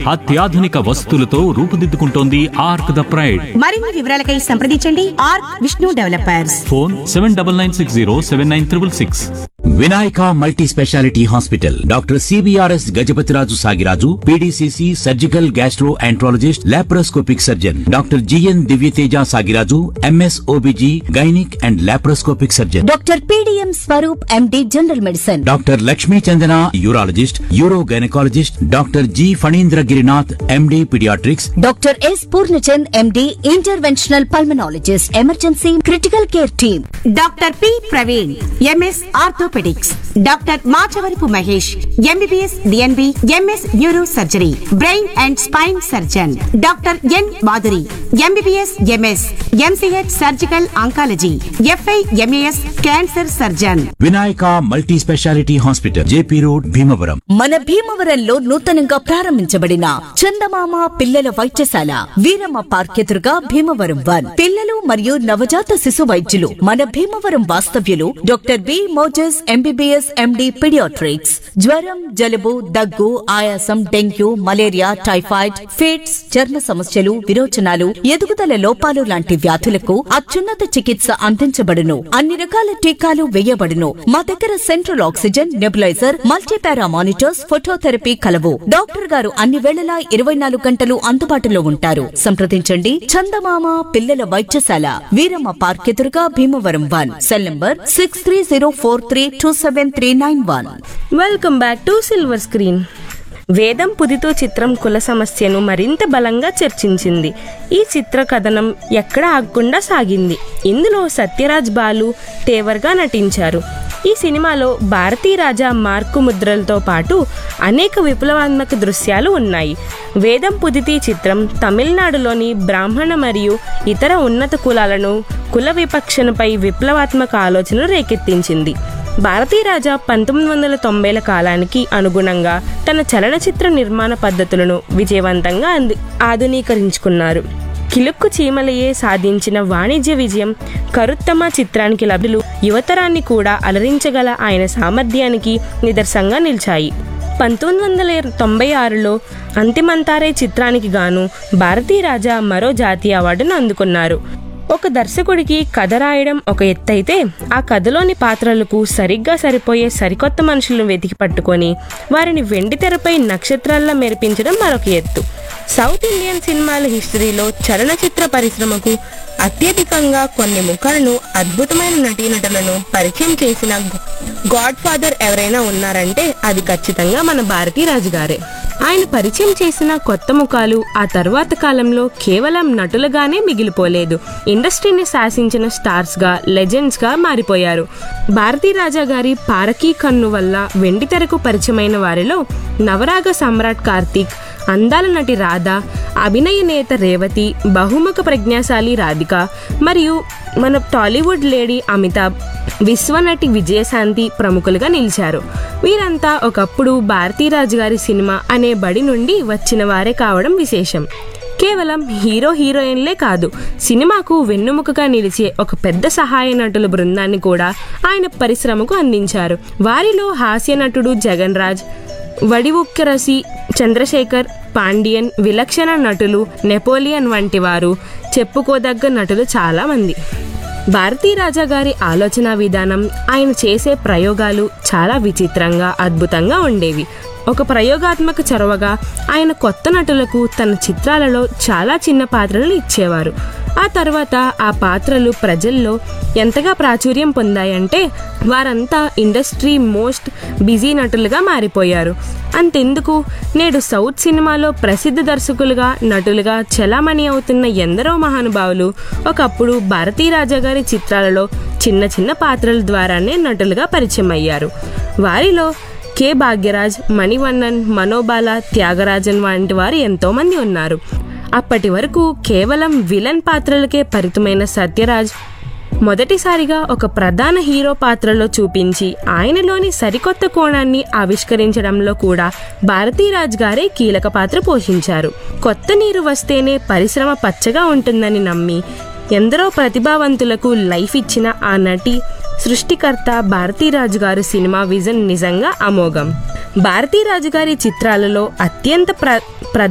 అత్యాధునిక వసతులతో రూపుదిద్దుకుంటోంది arc the pride మరిన్ని వివరాలకై సంప్రదించండి ark Vishnu developers phone seven double nine six zero seven nine triple six Vinayaka multi speciality hospital doctor CBRS Gajapathiraju Sagiraju PDCC surgical gastroenterologist laparoscopic surgeon doctor GN Divyateja Sagiraju MS OBG gynaec and laparoscopic surgeon doctor PDM Swaroop MD general medicine doctor Lakshmi Chandana urologist uro gynaecologist doctor G Phanindra Girinath MD paediatrics doctor S Purnachand MD interventional pulmonologist emergency critical care team doctor P Praveen MS orthopaedics doctor Machavarapu Mahesh MBBS DNB MS neuro surgery brain and spine surgeon doctor N Madhuri MBBS MS MCH surgical oncology FI MAS cancer surgeon Vinayaka multi speciality hospital JP road Bhimavaram మన భీమవరంలో నూతనంగా ప్రారంభించబడిన చందమామ పిల్లల వైద్యశాల Veeramma park ఎదురుగా Bhimavaram one పిల్లలు మరియు నవజాత శిశు వైద్యులు మన భీమవరం వాస్తవ్యులు doctor B Moses MBBS MD paediatrics జ్వరం జలుబు దగ్గు ఆయాసం డెంగ్యూ మలేరియా టైఫాయిడ్ ఫిట్స్ చర్మ సమస్యలు విరోచనాలు ఎదుగుదల లోపాలు లాంటి వ్యాధులకు అత్యున్నత చికిత్స అందించబడును అన్ని రకాల టీకాలు వేయబడును మా దగ్గర central oxygen nebuliser multipara monitors phototherapy కలవు డాక్టర్ గారు అన్ని వేళలా ఇరవై నాలుగు గంటలు అందుబాటులో ఉంటారు సంప్రదించండి చందమామ పిల్లల వైద్యశాల వీరమ్మ పార్క్ ఎదురుగా Bhimavaram one cell number six three zero four three two seven three nine one welcome back to silver screen Vedam పుదితో చిత్రం కుల సమస్యను మరింత బలంగా చర్చించింది ఈ చిత్ర కథనం ఎక్కడ ఆగకుండా సాగింది ఇందులో సత్యరాజ్ బాలు తేవర్గా నటించారు ఈ సినిమాలో భారతీ రాజా మార్కు ముద్రలతో పాటు అనేక విప్లవాత్మక దృశ్యాలు ఉన్నాయి వేదం పుదితి చిత్రం తమిళనాడులోని బ్రాహ్మణ మరియు ఇతర ఉన్నత కులాలను కుల విపక్షణపై విప్లవాత్మక ఆలోచనలు రేకెత్తించింది భారతీ రాజా పంతొమ్మిది వందల తొంభైల కాలానికి అనుగుణంగా తన చలనచిత్ర నిర్మాణ పద్ధతులను విజయవంతంగా అంది ఆధునీకరించుకున్నారు కిలుక్కు చీమలయే సాధించిన వాణిజ్య విజయం కరుత్తమ చిత్రానికి లబ్ధులు యువతరాన్ని కూడా అలరించగల ఆయన సామర్థ్యానికి నిదర్శంగా నిలిచాయి పంతొమ్మిది వందల తొంభై ఆరులో అంతిమంతారే చిత్రానికి గాను భారతీ రాజా మరో జాతీయ అవార్డును అందుకున్నారు ఒక దర్శకుడికి కథ రాయడం ఒక ఎత్తైతే ఆ కథలోని పాత్రలకు సరిగ్గా సరిపోయే సరికొత్త మనుషులను వెతికి పట్టుకొని వారిని వెండి తెరపై నక్షత్రాల్లో మెరిపించడం మరొక ఎత్తు సౌత్ ఇండియన్ సినిమాల హిస్టరీలో చలనచిత్ర పరిశ్రమకు అత్యధికంగా కొన్ని ముఖాలను అద్భుతమైన నటీనటులను పరిచయం చేసిన గాడ్ ఫాదర్ ఎవరైనా ఉన్నారంటే అది ఖచ్చితంగా మన భారతీరాజు గారే ఆయన పరిచయం చేసిన కొత్త ముఖాలు ఆ తర్వాత కాలంలో కేవలం నటులుగానే మిగిలిపోలేదు ఇండస్ట్రీని శాసించిన స్టార్స్ గా లెజెండ్స్ గా మారిపోయారు భారతీ రాజా గారి పారకీ కన్ను వల్ల వెండి తెరకు పరిచయమైన వారిలో నవరాగ సమ్రాట్ కార్తీక్ అందాల నటి రాధ అభినయ నేత రేవతి బహుముఖ ప్రజ్ఞాశాలి రాధిక మరియు మన టాలీవుడ్ లేడీ అమితాబ్ విశ్వనటి విజయశాంతి ప్రముఖులుగా నిలిచారు వీరంతా ఒకప్పుడు భారతీరాజు గారి సినిమా అనే బడి నుండి వచ్చిన వారే కావడం విశేషం కేవలం హీరో హీరోయిన్లే కాదు సినిమాకు వెన్నుముకగా నిలిచే ఒక పెద్ద సహాయ నటుల బృందాన్ని కూడా ఆయన పరిశ్రమకు అందించారు వారిలో హాస్య నటుడు జగన్ రాజ్ వడివుక్కరసి చంద్రశేఖర్ పాండియన్ విలక్షణ నటులు నెపోలియన్ వంటి వారు చెప్పుకోదగ్గ నటులు చాలా మంది భారతీ రాజా గారి ఆలోచన విధానం ఆయన చేసే ప్రయోగాలు చాలా విచిత్రంగా అద్భుతంగా ఉండేవి ఒక ప్రయోగాత్మక చొరవగా ఆయన కొత్త నటులకు తన చిత్రాలలో చాలా చిన్న పాత్రలు ఇచ్చేవారు ఆ తర్వాత ఆ పాత్రలు ప్రజల్లో ఎంతగా ప్రాచుర్యం పొందాయంటే వారంతా ఇండస్ట్రీ మోస్ట్ బిజీ నటులుగా మారిపోయారు అంతెందుకు నేడు సౌత్ సినిమాలో ప్రసిద్ధ దర్శకులుగా నటులుగా చలామణి అవుతున్న ఎందరో మహానుభావులు ఒకప్పుడు భారతీ రాజా గారి చిత్రాలలో చిన్న చిన్న పాత్రల ద్వారానే నటులుగా పరిచయం అయ్యారు వారిలో కె భాగ్యరాజ్ మణివన్నన్ మనోబాల త్యాగరాజన్ వంటి వారు ఎంతోమంది ఉన్నారు అప్పటి వరకు కేవలం విలన్ పాత్రలకే పరితమైన సత్యరాజ్ మొదటిసారిగా ఒక ప్రధాన హీరో పాత్రలో చూపించి ఆయనలోని సరికొత్త కోణాన్ని ఆవిష్కరించడంలో కూడా భారతీరాజ్ గారే కీలక పాత్ర పోషించారు కొత్త నీరు వస్తేనే పరిశ్రమ పచ్చగా ఉంటుందని నమ్మి ఎందరో ప్రతిభావంతులకు లైఫ్ ఇచ్చిన ఆ నటి సృష్టికర్త భారతీరాజు గారు సినిమా విజన్ నిజంగా అమోఘం భారతీరాజు గారి చిత్రాలలో అత్యంత ప్ర